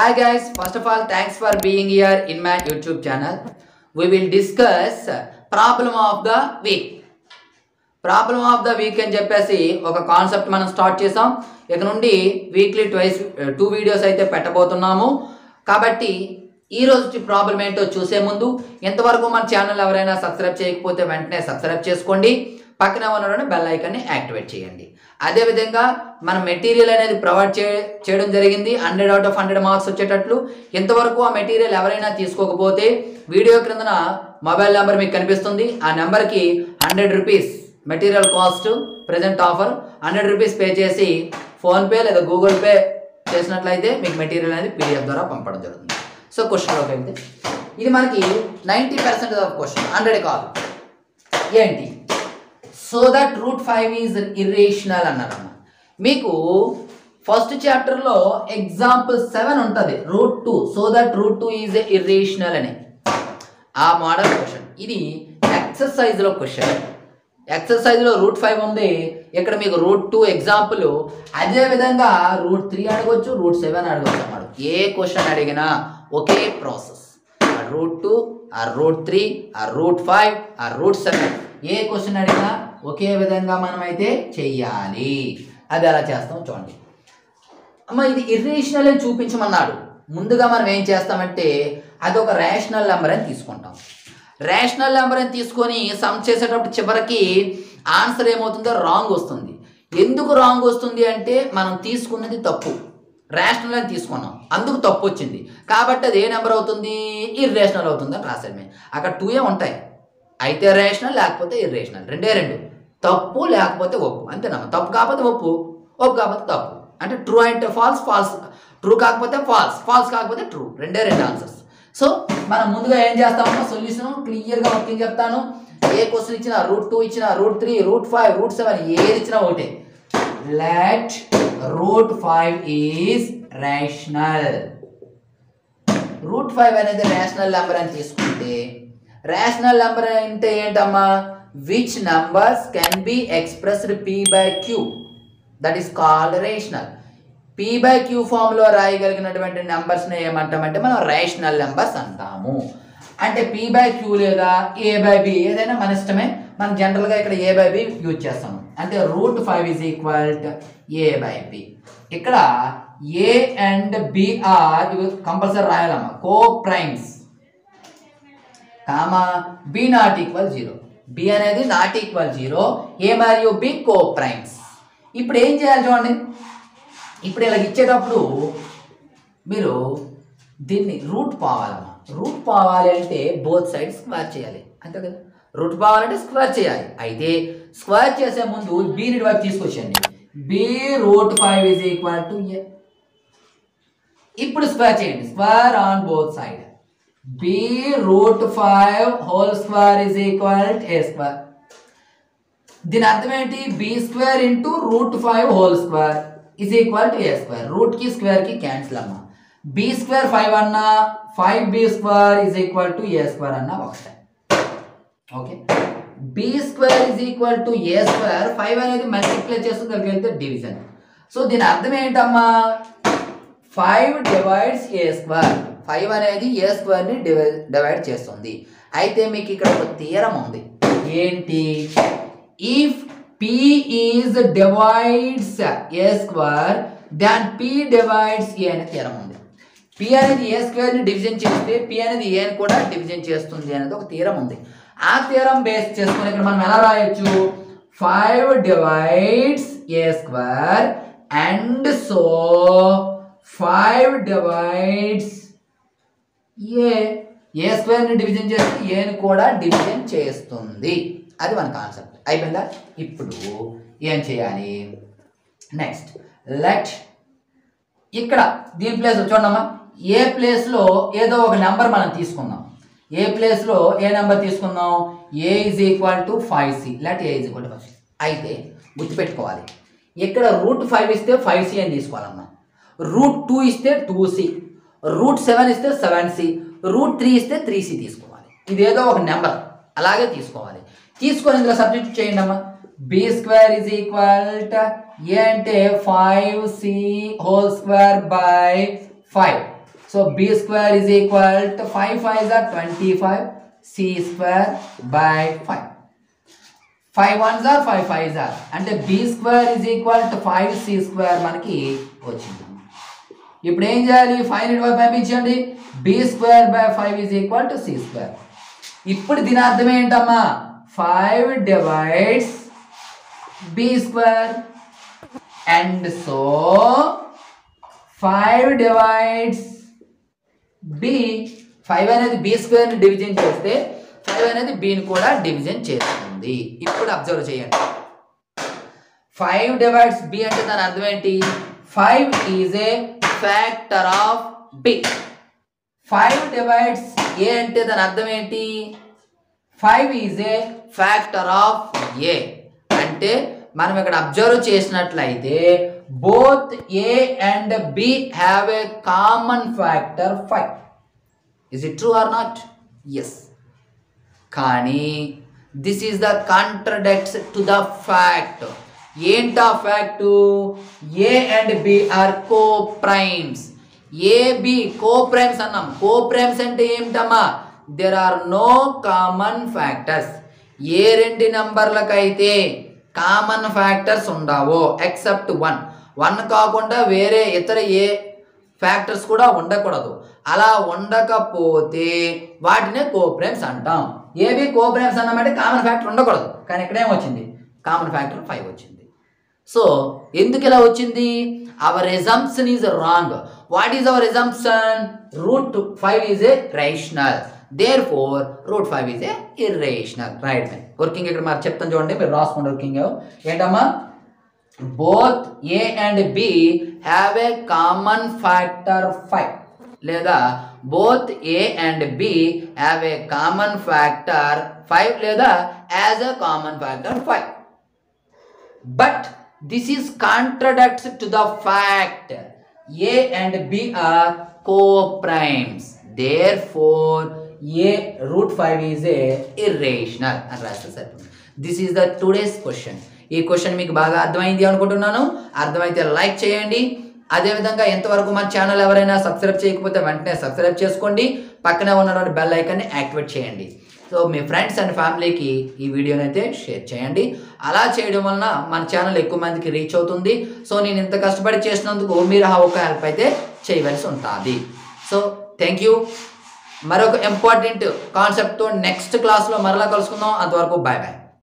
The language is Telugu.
Hi guys, first of all, thanks for being here in my YouTube channel. We will discuss problem of the week. Problem of the week అని చెప్పేసి ఒక కాన్సెప్ట్ మనం స్టార్ట్ చేసాం ఇక నుండి వీక్లీ ట్వైస్ టూ వీడియోస్ అయితే పెట్టబోతున్నాము కాబట్టి ఈ రోజు ప్రాబ్లం ఏంటో చూసే ముందు ఇంతవరకు మన ఛానల్ ఎవరైనా సబ్స్క్రైబ్ చేయకపోతే వెంటనే సబ్స్క్రైబ్ చేసుకోండి పక్కన ఉన్న బెల్ ఐకాన్ని యాక్టివేట్ చేయండి అదేవిధంగా మన మెటీరియల్ అనేది ప్రొవైడ్ చే చేయడం జరిగింది hundred out of hundred marks వచ్చేటట్లు ఇంతవరకు ఆ మెటీరియల్ ఎవరైనా తీసుకోకపోతే వీడియో క్రిందన మొబైల్ నెంబర్ మీకు కనిపిస్తుంది ఆ నెంబర్కి hundred rupees material cost present offer hundred rupees pay చేసి ఫోన్పే లేదా గూగుల్ పే చేసినట్లయితే మీకు మెటీరియల్ అనేది పీడిఎఫ్ ద్వారా పంపడం జరుగుతుంది సో క్వశ్చన్లోకి వెళ్తే ఇది మనకి ninety percent of question hundred కాదు ఏంటి so that root five is irrational అన్నారన్న మీకు ఫస్ట్ చాప్టర్లో ఎగ్జాంపుల్ సెవెన్ ఉంటుంది root two so that root two is irrational అని ఆ మోడల్ క్వశ్చన్ ఇది ఎక్సర్సైజ్లో క్వశ్చన్ ఎక్సర్సైజ్లో రూట్ ఫైవ్ ఉంది ఇక్కడ మీకు రూట్ టూ ఎగ్జాంపుల్ అదే విధంగా రూట్ త్రీ అడగొచ్చు రూట్ సెవెన్ అడగొచ్చు అన్నాడు ఏ క్వశ్చన్ అడిగినా ఒకే ప్రాసెస్ ఆ రూట్ టూ ఆ రూట్ త్రీ ఆ రూట్ ఫైవ్ ఆ రూట్ సెవెన్ ఏ క్వశ్చన్ అడిగినా ఒకే విధంగా మనం అయితే చెయ్యాలి అది ఎలా చేస్తాం చూడండి అమ్మ ఇది ఇర్రేషనల్ అని చూపించమన్నాడు ముందుగా మనం ఏం చేస్తామంటే అది ఒక రేషనల్ నెంబర్ అని తీసుకుంటాం రేషనల్ నెంబర్ అని తీసుకొని సమ్ చేసేటప్పుడు చివరికి ఆన్సర్ ఏమవుతుందో రాంగ్ వస్తుంది ఎందుకు రాంగ్ వస్తుంది అంటే మనం తీసుకున్నది తప్పు రేషనల్ అని తీసుకున్నాం అందుకు తప్పు వచ్చింది కాబట్టి అది ఏ నెంబర్ అవుతుంది ఇర్రేషనల్ అవుతుంది అని రాశాడు మేము అక్కడ టూ ఏ ఉంటాయి అయితే రేషనల్ లేకపోతే ఇర్రేషనల్ రెండే రెండు తప్పు లేకపోతే ఒప్పు అంతేనమ్మా తప్పు కాకపోతే ఒప్పు ఒప్పు కాకపోతే తప్పు అంటే ట్రూ అంటే ఫాల్స్ ఫాల్స్ ట్రూ కాకపోతే ఫాల్స్ ఫాల్స్ కాకపోతే ట్రూ రెండే రెండు ఆన్సర్స్ సో మనం ముందుగా ఏం చేస్తామో సొల్యూషన్ క్లియర్గా వర్కింగ్ చెప్తాను ఏ క్వశ్చన్ ఇచ్చినా రూట్ టూ ఇచ్చినా root three root five root seven ఏది ఇచ్చినా ఒకటే let root five is rational root five అనేది రేషనల్ నెంబర్ అని తీసుకుంటే రేషనల్ నెంబర్ అంటే ఏంటమ్మా which numbers can be expressed p by q that is called rational p by q ఫామ్లో రాయగలిగినటువంటి నెంబర్స్ని ఏమంటామంటే మనం రేషనల్ నెంబర్స్ అంటాము అంటే పీ బై క్యూ లేదా ఏ బై బి ఏదైనా మన ఇష్టమే మనం జనరల్గా ఇక్కడ ఏ బై బి యూజ్ చేస్తాము అంటే root five is equal a by b ఇక్కడ ఏ అండ్ బి ఆర్ ఇవి కంపల్సరీ రాయాలమ్మా coprimes comma b not equal zero b అనేది నాట్ ఈక్వల్ జీరో ఏ మరియు బి కో ప్రైమ్స్ ఇప్పుడు ఏం చేయాలి చూడండి ఇప్పుడు ఇలా ఇచ్చేటప్పుడు మీరు దీన్ని రూట్ పోవాలమ్మా రూట్ పోవాలి అంటే బోత్ సైడ్ స్క్వేర్ చేయాలి అంతే కదా రూట్ పోవాలంటే స్క్వేర్ చేయాలి అయితే స్క్వేర్ చేసే ముందు బీని వైపు తీసుకొచ్చండి b root five is equal to a ఇప్పుడు స్క్వేర్ చేయండి square on both side b root five whole square is equal a square దీని అర్థం ఏంటి b square into root five whole square is equal to a square root కి స్క్వేర్ కి క్యాన్సిల్ అమ్మా బి స్క్వేర్ ఫైవ్ అన్నా five b square is equal to a square అన్నా ఒకటే okay b square is equal to a square five అనేది మల్టిప్లై చేస్తుంది దగ్గరికి వెళ్తే డివిజన్ సో దీని అర్థం ఏంటమ్మా five divides a square five అనేది ఏ స్క్వేర్ని డివైడ్ డివైడ్ చేస్తుంది అయితే మీకు ఇక్కడ ఒక తీరం ఉంది ఏంటి if p is divides a square then p divides a అనే తీరం ఉంది పి అనేది ఏ స్క్వేర్ని డివిజన్ చేస్తే పి అనేది ఏని కూడా డివిజన్ చేస్తుంది అనేది ఒక తీరం ఉంది ఆ తీరం బేస్ చేసుకుని ఇక్కడ మనం ఎలా రాయొచ్చు five divides a square and so five divides a a స్క్వేర్ని డివిజన్ చేస్తే ఏని కూడా డివిజన్ చేస్తుంది అది మన కాన్సెప్ట్ అయిపోయిందా ఇప్పుడు ఏం చేయాలి నెక్స్ట్ లెట్ ఇక్కడ దీని ప్లేస్ చూడమ్మా ఏ ప్లేస్లో ఏదో ఒక నెంబర్ మనం తీసుకుందాం ఏ ప్లేస్లో ఏ నెంబర్ తీసుకుందాం a is equal to five c let a is equal to five c అయితే గుర్తుపెట్టుకోవాలి ఇక్కడ రూట్ ఫైవ్ ఇస్తే ఫైవ్ సి అని తీసుకోవాలమ్మా రూట్ టూ ఇస్తే టూ సి రూట్ సెవెన్ ఇస్తే సెవెన్ సి రూట్ త్రీ ఇస్తే త్రీ సి తీసుకోవాలి ఇదేదో ఒక నెంబర్ అలాగే తీసుకోవాలి తీసుకొని ఇందులో సబ్జెక్ట్ చేయండి అమ్మా b square is equal a అంటే five c whole square by five so b square is equal to five five are twenty five c square by five five ones are five five are అంటే b square is equal to five c square మనకి వచ్చింది ఇప్పుడు ఏం చేయాలి ఫైవ్ వైపు పంపించండి b square by five is equal to c square ఇప్పుడు దీని అర్థం ఏంటమ్మా five divides B square and so five divides b five అనేది బి స్క్వేర్ని డివిజన్ చేస్తే ఫైవ్ అనేది బిని కూడా డివిజన్ చేస్తుంది ఇప్పుడు అబ్జర్వ్ చేయండి ఫైవ్ డివైడ్స్ బి అంటే దాని అర్థం ఏంటి five is a factor of b five divides a అంటే దాని అర్థం ఏంటి five is a factor of a అంటే మనం ఇక్కడ అబ్జర్వ్ చేసినట్లయితే both a and b have a common factor five is it true or not yes కానీ this is the contradicts to the fact ఏంటా fact a and b are coprimes a b coprimes అన్నాం కో ప్రైమ్స్ అంటే ఏమిటమ్మా there are no common factors ఏ రెండు నంబర్లకైతే కామన్ ఫ్యాక్టర్స్ ఉండవో ఎక్సెప్ట్ వన్ వన్ కాకుండా వేరే ఇతర ఏ ఫ్యాక్టర్స్ కూడా ఉండకూడదు అలా ఉండకపోతే వాటినే కోప్రైమ్స్ అంటాం ఏవి కోప్రైమ్స్ అన్నామంటే కామన్ ఫ్యాక్టర్ ఉండకూడదు కానీ ఇక్కడ ఏమొచ్చింది కామన్ ఫ్యాక్టర్ ఫైవ్ వచ్చింది సో ఎందుకు ఇలా వచ్చింది our assumption is wrong what is our assumption root five is a rational therefore root five is a irrational right my working ఇక్కడ మరి చెప్తాను చూడండి మీరు రాసుకోండి వర్కింగ్ ఏంటమ్మా both a and b have a common factor five లేదా both a and b have a common factor five లేదా as a common factor five but this is contradicts to the fact a and b are coprimes therefore a root five is a irrational అని రాస్తే సరిపోతుంది this is the today's question ఈ క్వశ్చన్ మీకు బాగా అర్థమైంది అనుకుంటున్నాను అర్థమైతే లైక్ చేయండి అదేవిధంగా ఎంతవరకు మన ఛానల్ ఎవరైనా సబ్స్క్రైబ్ చేయకపోతే వెంటనే సబ్స్క్రైబ్ చేసుకోండి పక్కనే ఉన్నటువంటి బెల్ ఐకాన్ని యాక్టివేట్ చేయండి సో మీ ఫ్రెండ్స్ అండ్ ఫ్యామిలీకి ఈ వీడియోని అయితే షేర్ చేయండి అలా చేయడం వలన మన ఛానల్ ఎక్కువ మందికి రీచ్ అవుతుంది సో నేను ఇంత కష్టపడి చేసినందుకు మీరు ఆ ఒక హెల్ప్ అయితే చేయవలసి ఉంటుంది సో థ్యాంక్ యూ మరొక ఇంపార్టెంట్ కాన్సెప్ట్తో నెక్స్ట్ క్లాస్లో మరలా కలుసుకుందాం అంతవరకు బాయ్ బాయ్